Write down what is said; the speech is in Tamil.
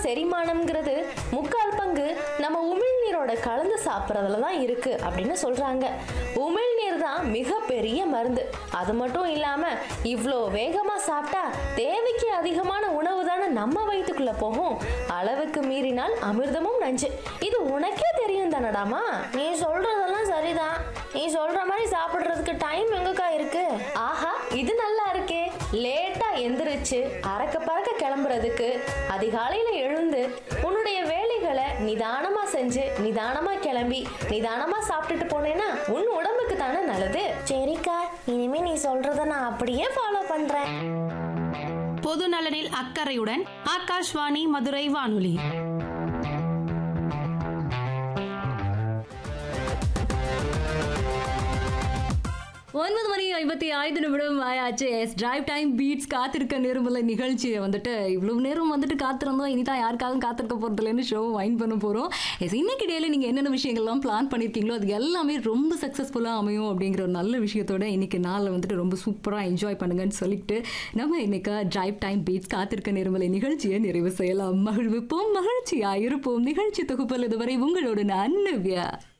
செரிமானம்ங்கிறது முக்கால் பங்கு நம்ம உமிழ்நீரோட கலந்து சாப்பிட்றதுல தான் இருக்கு அப்படின்னு சொல்றாங்க உமிழ்நீர் தான் மிகப்பெரிய மருந்து அது மட்டும் இல்லாம இவ்வளோ வேகமா சாப்பிட்டா தேவைக்கு அதிகமான உணவு தானே நம்ம வயிற்றுக்குள்ள போகும் அளவுக்கு மீறினால் அமிர்தமும் நஞ்சு இது உனக்கே தெரியும் தானடாமா நீ சொல்றதெல்லாம் சரிதான் நீ சொல்ற மாதிரி சாப்பிடுறதுக்கு டைம் எங்கக்கா இருக்கு ஆஹா இது நல்லா இருக்கே லேட்டா எந்திரிச்சு அறக்க பறக்க கிளம்புறதுக்கு அதிகாலையில எழுந்து உன்னுடைய வேலைகளை நிதானமா செஞ்சு நிதானமா கிளம்பி நிதானமா சாப்பிட்டுட்டு போனேன்னா உன் உடம்புக்கு தானே நல்லது சரிக்கா இனிமே நீ சொல்றத நான் அப்படியே ஃபாலோ பண்றேன் பொது நலனில் அக்கறையுடன் ஆகாஷ்வாணி மதுரை வானொலி ஒன்பது மணி ஐம்பத்தி ஐந்து நிமிடம் ஆயாச்சு எஸ் டிரைவ் டைம் பீட்ஸ் காத்திருக்க நேரமுள்ள நிகழ்ச்சியை வந்துட்டு இவ்வளவு நேரம் வந்துட்டு காத்திருந்தோம் இனிதான் யாருக்காகவும் காத்திருக்க போகிறதுலன்னு ஷோ வைன் பண்ண போகிறோம் எஸ் இன்னைக்கு டேல நீங்கள் என்னென்ன விஷயங்கள்லாம் பிளான் பண்ணியிருக்கீங்களோ அது எல்லாமே ரொம்ப சக்ஸஸ்ஃபுல்லாக அமையும் அப்படிங்கிற ஒரு நல்ல விஷயத்தோட இன்னைக்கு நாளில் வந்துட்டு ரொம்ப சூப்பராக என்ஜாய் பண்ணுங்கன்னு சொல்லிட்டு நம்ம இன்னைக்கு டிரைவ் டைம் பீட்ஸ் காத்திருக்க நேரமுள்ள நிகழ்ச்சியை நிறைவு செய்யலாம் மகிழ்விப்போம் மகிழ்ச்சியாக இருப்போம் நிகழ்ச்சி தொகுப்பில் இதுவரை உங்களோட நான் நவ்யா